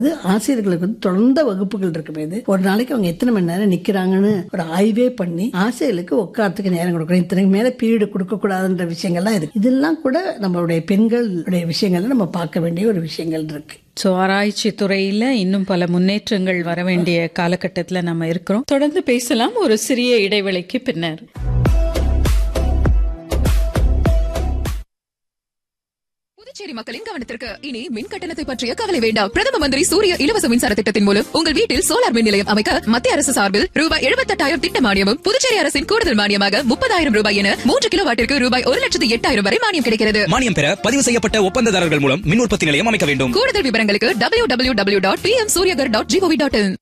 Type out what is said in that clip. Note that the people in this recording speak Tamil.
இது ஆசிரியர்களுக்கு வந்து தொடர்ந்த வகுப்புகள் இருக்கும் இது ஒரு நாளைக்கு அவங்க எத்தனை மணி நேரம் நிக்கிறாங்கன்னு ஒரு ஆய்வே பண்ணி ஆசிரியர்களுக்கு உட்காரத்துக்கு நேரம் கொடுக்கணும் இத்தனைக்கு மேல பீரியடு கொடுக்க கூடாதுன்ற விஷயங்கள்லாம் இருக்கு இதெல்லாம் கூட நம்மளுடைய பெண்களுடைய விஷயங்கள்ல நம்ம பார்க்க வேண்டிய ஒரு விஷயங்கள் இருக்கு சோ ஆராய்ச்சி துறையில இன்னும் பல முன்னேற்றங்கள் வர வேண்டிய காலகட்டத்துல நம்ம இருக்கிறோம் தொடர்ந்து பேசலாம் ஒரு சிறிய இடைவெளிக்கு பின்னர் புதுச்சேரி மக்களின் கவனத்திற்கு இனி மின் கட்டணத்தை பற்றிய கவலை வேண்டாம் பிரதம மந்திரி சூரிய இலவச மின்சார திட்டத்தின் மூலம் உங்கள் வீட்டில் சோலார் மின் நிலையம் அமைக்க மத்திய அரசு சார்பில் ரூபாய் எழுபத்தெட்டாயிரம் திட்ட மானியமும் புதுச்சேரி அரசின் கூடுதல் மானியமாக முப்பதாயிரம் ரூபாய் என மூன்று கிலோ வாட்டிற்கு ரூபாய் ஒரு லட்சத்து எட்டாயிரம் வரை மானியம் கிடைக்கிறது மானியம் பெற பதிவு செய்யப்பட்ட ஒப்பந்ததாரர்கள் மூலம் மின் உற்பத்தி நிலையம் அமைக்க வேண்டும் கூடுதல் விவரங்களுக்கு W W W dot P M Suryaghar dot gov dot இன்